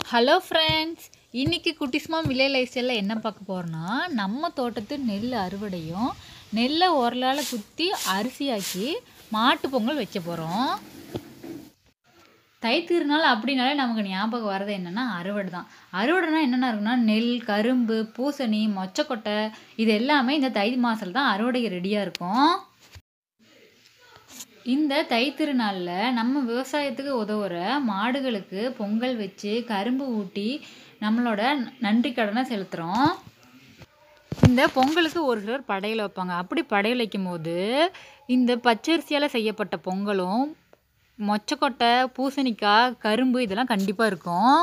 hello friends இன்னைக்கு குட்டிஸ்மா விலை லைஃப்ஸ்டைலில் என்ன பார்க்க போகிறோன்னா நம்ம தோட்டத்து நெல் அறுவடையும் நெல்லை உரலால் குத்தி அரிசியாக்கி மாட்டு பொங்கல் வைக்க போகிறோம் தை திருநாள் அப்படின்னாலே நமக்கு ஞாபகம் வர்றது என்னென்னா அறுவடை தான் அறுவடைனா என்னென்ன இருக்குன்னா நெல் கரும்பு பூசணி மொச்சக்கொட்டை இது எல்லாமே இந்த தை மாதத்தில் தான் அறுவடைக்கு ரெடியாக இருக்கும் இந்த தைத்திருநாளில் நம்ம விவசாயத்துக்கு உதவுற மாடுகளுக்கு பொங்கல் வச்சு கரும்பு ஊட்டி நம்மளோட நன்றி கடனை செலுத்துகிறோம் இந்த பொங்கலுக்கு ஒரு சிலர் படையல் வைப்பாங்க அப்படி படையல் வைக்கும்போது இந்த பச்சரிசியால் செய்யப்பட்ட பொங்கலும் மொச்சக்கொட்டை பூசணிக்காய் கரும்பு இதெல்லாம் கண்டிப்பாக இருக்கும்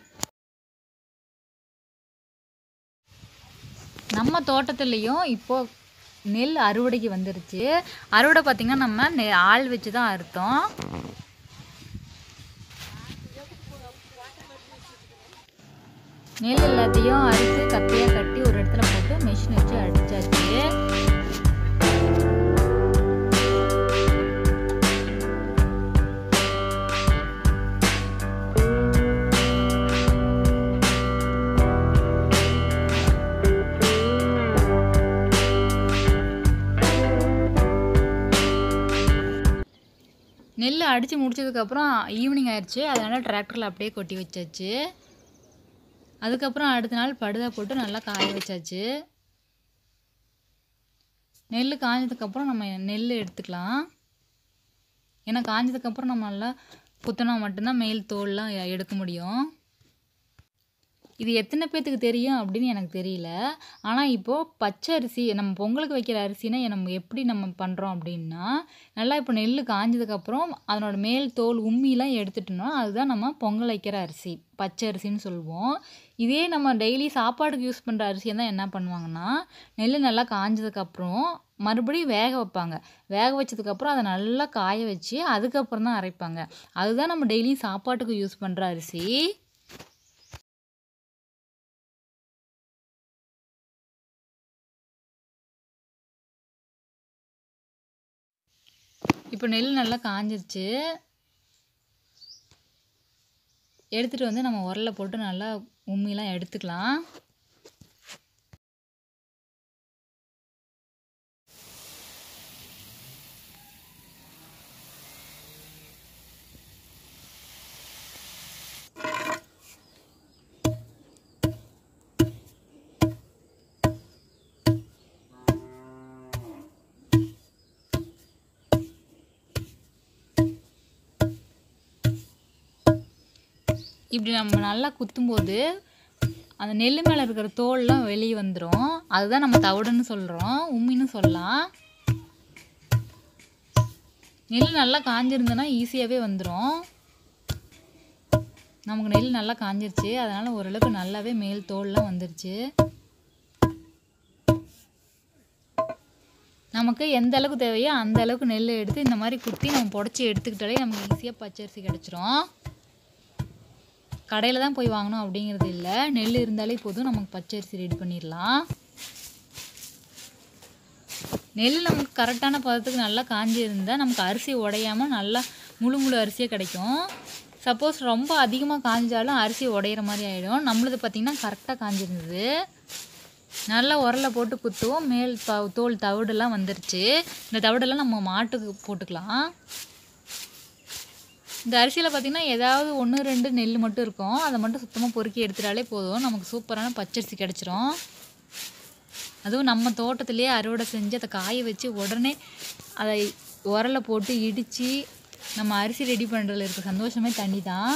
நம்ம தோட்டத்துலேயும் இப்போ நெல் அறுவடைக்கு வந்துருச்சு அறுவடை பார்த்திங்கன்னா நம்ம நெ ஆள் வச்சு தான் அறுத்தோம் நெல் எல்லாத்தையும் அறுத்து கத்தையாக கட்டி ஒரு இடத்துல போட்டு மிஷின் வச்சு அடிச்சாச்சு நெல் அடித்து முடிச்சதுக்கப்புறம் ஈவினிங் ஆயிடுச்சு அதனால் டிராக்டரில் அப்படியே கொட்டி வச்சாச்சு அதுக்கப்புறம் அடுத்த நாள் படுதா போட்டு நல்லா காய வச்சாச்சு நெல் காஞ்சதுக்கப்புறம் நம்ம நெல் எடுத்துக்கலாம் ஏன்னா காஞ்சதுக்கப்புறம் நம்ம நல்லா குத்தினா மட்டும்தான் மேல் தோல்லாம் எ- எடுக்க முடியும் இது எத்தனை பேர்த்துக்கு தெரியும் அப்படின்னு எனக்கு தெரியல ஆனால் இப்போது பச்சை அரிசி நம்ம பொங்கலுக்கு வைக்கிற அரிசினா நம்ம எப்படி நம்ம பண்ணுறோம் அப்படின்னா நல்லா இப்போ நெல் காஞ்சதுக்கப்புறம் அதனோட மேல் தோல் உம்மிலாம் எடுத்துட்டோம்னா அதுதான் நம்ம பொங்கல் வைக்கிற அரிசி பச்சை அரிசின்னு சொல்லுவோம் இதே நம்ம டெய்லி சாப்பாடுக்கு யூஸ் பண்ணுற அரிசியை தான் என்ன பண்ணுவாங்கன்னா நெல் நல்லா காஞ்சதுக்கப்புறம் மறுபடியும் வேக வைப்பாங்க வேக வச்சதுக்கப்புறம் அதை நல்லா காய வச்சு அதுக்கப்புறம் தான் அரைப்பாங்க அதுதான் நம்ம டெய்லியும் சாப்பாட்டுக்கு யூஸ் பண்ணுற அரிசி இப்போ நெல் நல்லா காஞ்சிருச்சு எடுத்துகிட்டு வந்து நம்ம உரல்ல போட்டு நல்லா உம்மிலாம் எடுத்துக்கலாம் இப்படி நம்ம நல்லா குத்தும்போது அந்த நெல் மேலே இருக்கிற தோல்லாம் வெளியே வந்துடும் அதுதான் நம்ம தவிடுன்னு சொல்கிறோம் உம்மின்னு சொல்லலாம் நெல் நல்லா காஞ்சிருந்ததுன்னா ஈஸியாகவே வந்துடும் நமக்கு நெல் நல்லா காஞ்சிருச்சு அதனால் ஓரளவுக்கு நல்லாவே மேல் தோல்லாம் வந்துருச்சு நமக்கு எந்த அளவுக்கு தேவையோ அந்த அளவுக்கு நெல் எடுத்து இந்த மாதிரி குத்தி நம்ம புடச்சி எடுத்துக்கிட்டாலே நமக்கு ஈஸியாக பச்சரிசி கிடச்சிரும் கடையில் தான் போய் வாங்கணும் அப்படிங்கிறது இல்லை நெல் இருந்தாலே போதும் நமக்கு பச்சரிசி ரெடி பண்ணிடலாம் நெல் நமக்கு கரெக்டான பதத்துக்கு நல்லா காஞ்சி இருந்தால் நமக்கு அரிசி உடையாமல் நல்லா முழு முழு அரிசியே கிடைக்கும் சப்போஸ் ரொம்ப அதிகமாக காஞ்சாலும் அரிசி உடையிற மாதிரி ஆகிடும் நம்மளது பார்த்திங்கன்னா கரெக்டாக காஞ்சிருந்தது நல்லா உரல போட்டு குத்துவோம் மேல் த தோல் தவிடெல்லாம் வந்துருச்சு இந்த தவிடெல்லாம் நம்ம மாட்டுக்கு போட்டுக்கலாம் இந்த அரிசியில் பார்த்திங்கன்னா ஏதாவது ஒன்று ரெண்டு நெல் மட்டும் இருக்கும் அதை மட்டும் சுத்தமாக பொறுக்கி எடுத்துட்டாலே போதும் நமக்கு சூப்பரான பச்சரிசி கிடச்சிரும் அதுவும் நம்ம தோட்டத்திலேயே அறுவடை செஞ்சு அதை காய வச்சு உடனே அதை உரலை போட்டு இடித்து நம்ம அரிசி ரெடி பண்ணுறதுல இருக்க சந்தோஷமே தனி தான்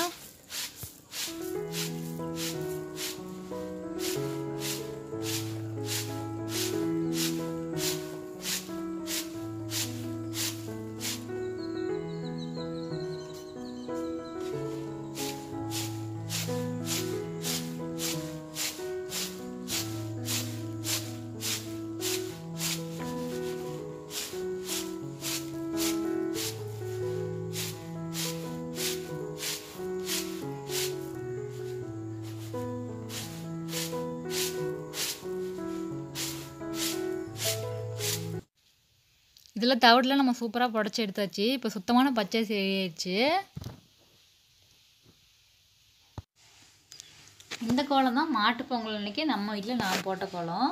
இதில் தவிடுலாம் நம்ம சூப்பராக புடச்சி எடுத்தாச்சு இப்போ சுத்தமான பச்சரிசி ரெடி ஆயிடுச்சு இந்த கோலம் தான் மாட்டுப் பொங்கல் அன்னைக்கு நம்ம வீட்டில் நான் போட்ட கோலம்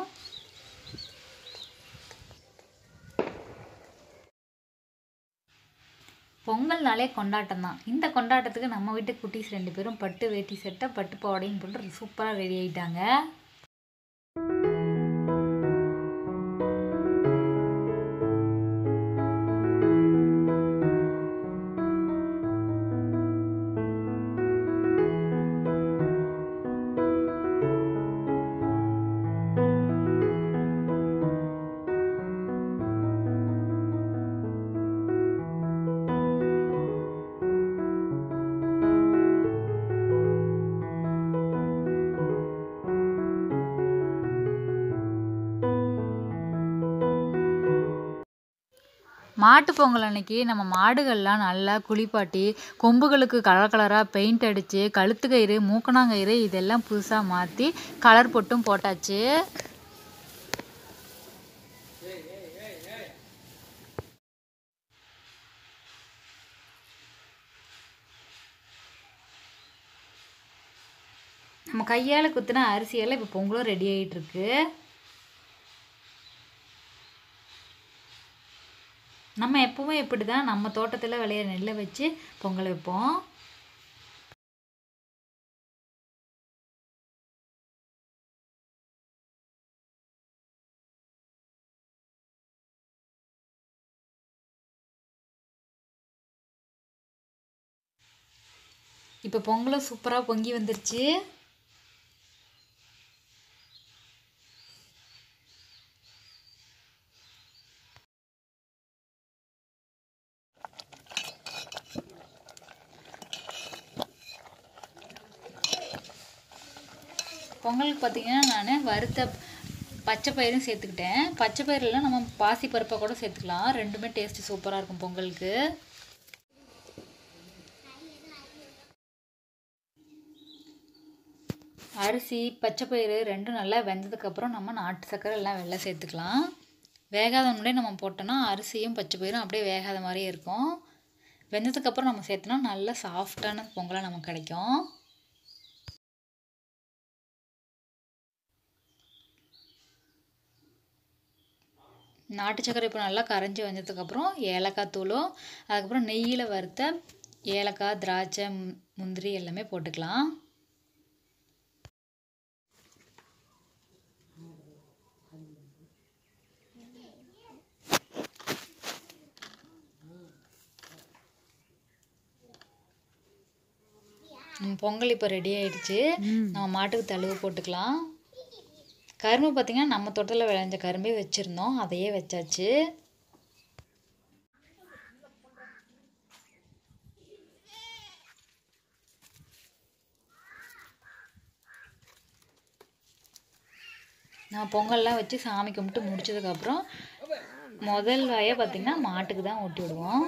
பொங்கல்னாலே கொண்டாட்டம் தான் இந்த கொண்டாட்டத்துக்கு நம்ம வீட்டு குட்டீஸ் ரெண்டு பேரும் பட்டு வேட்டி சட்டை பட்டு பாவாடையும் போட்டு சூப்பராக ரெடி ஆயிட்டாங்க மாட்டு பொங்கல் அன்னைக்கு நம்ம மாடுகள்லாம் நல்லா குளிப்பாட்டி கொம்புகளுக்கு கலர் கலராக பெயிண்ட் அடித்து கழுத்து கயிறு மூக்கணாங்கயிறு இதெல்லாம் புதுசாக மாற்றி கலர் பொட்டும் போட்டாச்சு நம்ம கையால் குத்துன அரிசியெல்லாம் இப்போ பொங்கலும் ரெடி ஆகிட்டு இருக்கு நம்ம எப்பவுமே இப்படி தான் நம்ம தோட்டத்தில் விளையிற நெல்லை வச்சு பொங்கல் வைப்போம் இப்போ பொங்கலும் சூப்பராக பொங்கி வந்துருச்சு பொங்கலுக்கு பார்த்தீங்கன்னா நான் வறுத்த பச்சை பயிரும் சேர்த்துக்கிட்டேன் பச்சை பயிரெலாம் நம்ம பாசி பருப்பை கூட சேர்த்துக்கலாம் ரெண்டுமே டேஸ்ட்டு சூப்பராக இருக்கும் பொங்கலுக்கு அரிசி பச்சை பயிறு ரெண்டும் நல்லா வெந்ததுக்கப்புறம் நம்ம நாட்டு சர்க்கரை எல்லாம் வெள்ளை சேர்த்துக்கலாம் வேகாத முன்னாடியே நம்ம போட்டோன்னா அரிசியும் பச்சை பயிரும் அப்படியே வேகாத மாதிரியே இருக்கும் வெந்ததுக்கப்புறம் நம்ம சேர்த்தோன்னா நல்லா சாஃப்டான பொங்கலாக நமக்கு கிடைக்கும் நாட்டு சக்கரை இப்போ நல்லா கரைஞ்சி வந்ததுக்கப்புறம் ஏலக்காய் தூளும் அதுக்கப்புறம் நெய்யில் வறுத்த ஏலக்காய் திராட்சை மு- முந்திரி எல்லாமே போட்டுக்கலாம் ம், பொங்கல் இப்போ ரெடி ஆயிடுச்சு நம்ம மாட்டுக்கு தழுவு போட்டுக்கலாம் கரும்பு பார்த்திங்கன்னா நம்ம தோட்டத்தில் விளைஞ்ச கரும்பே வச்சுருந்தோம் அதையே வச்சாச்சு நான் பொங்கல்லாம் வச்சு சாமி கும்பிட்டு முடிச்சதுக்கப்புறம் முதல் வாயை பார்த்திங்கன்னா மாட்டுக்கு தான் ஊட்டி விடுவோம்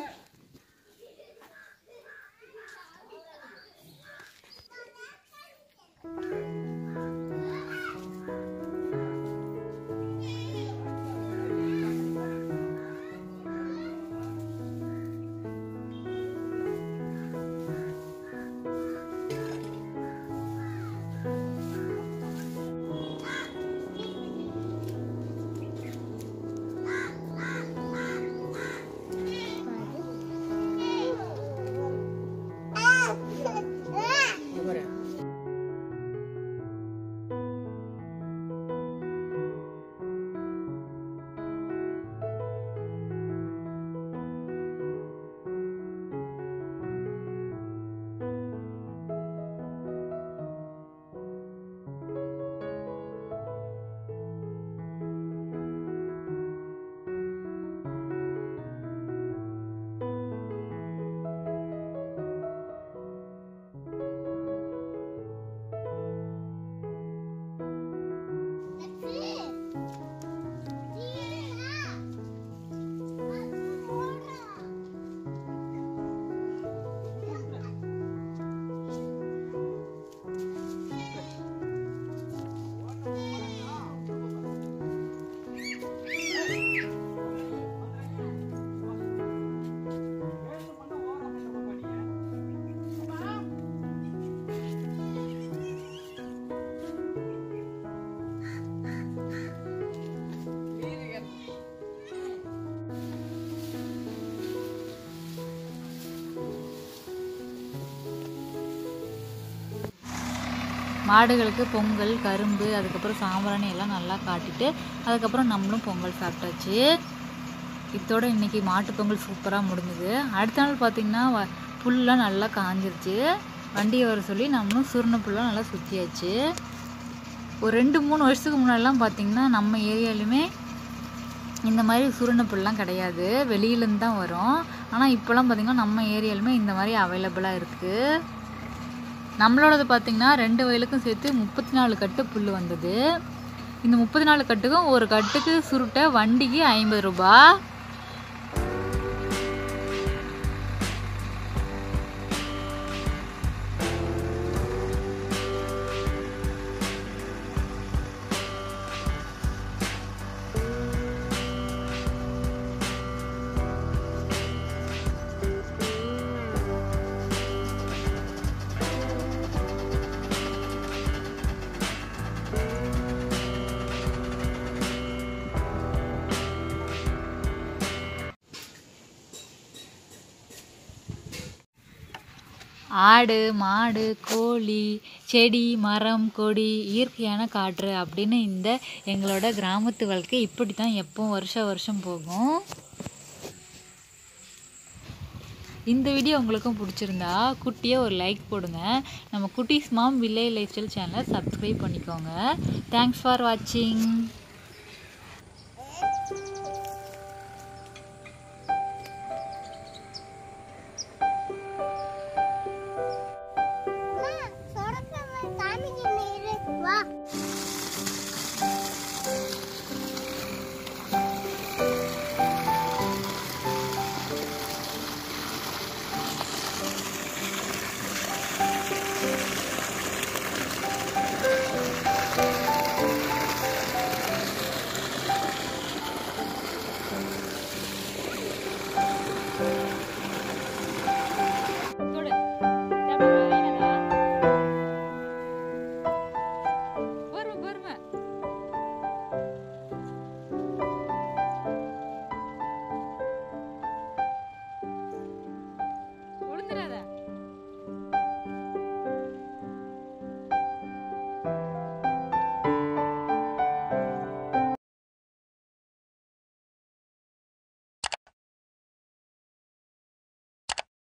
மாடுகளுக்கு பொங்கல் கரும்பு அதுக்கப்புறம் சாம்பிராணி எல்லாம் நல்லா காட்டிட்டு அதுக்கப்புறம் நம்மளும் பொங்கல் சாப்பிட்டாச்சு இதோட இன்னைக்கு மாட்டுப் பொங்கல் சூப்பராக முடிஞ்சுது அடுத்த நாள் பார்த்திங்கன்னா வ- புல்லாம் நல்லா காஞ்சிருச்சு வண்டியை வர சொல்லி நம்மளும் சுருண புல்லாம் நல்லா சுற்றியாச்சு ஒரு ரெண்டு மூணு வருஷத்துக்கு முன்னாடிலாம் பார்த்திங்கன்னா நம்ம ஏரியாலுமே இந்த மாதிரி சுருண புல்லாம் கிடையாது வெளியிலேருந்து தான் வரும் ஆனால் இப்போலாம் பார்த்திங்கன்னா நம்ம ஏரியாலுமே இந்த மாதிரி அவைலபிளாக இருக்குது நம்மளோடது பார்த்திங்கன்னா ரெண்டு வயலுக்கும் சேர்த்து முப்பத்தி நாலு கட்டு புல் வந்தது இந்த முப்பத்தி நாலு கட்டுக்கும் ஒரு கட்டுக்கு சுருட்ட வண்டிக்கு ஐம்பது ரூபா ஆடு மாடு கோழி செடி மரம் கொடி இயற்கையான காற்று அப்படின்னு இந்த எங்களோட கிராமத்து வாழ்க்கை இப்படி தான் எப்போ வருஷம் வருஷம் போகும் இந்த வீடியோ உங்களுக்கும் பிடிச்சிருந்தா குட்டியாக ஒரு லைக் போடுங்க நம்ம குட்டீஸ் மாம் வில்லேஜ் லைஃப் ஸ்டைல் சேனலை சப்ஸ்கிரைப் பண்ணிக்கோங்க தேங்க்ஸ் ஃபார் வாட்சிங்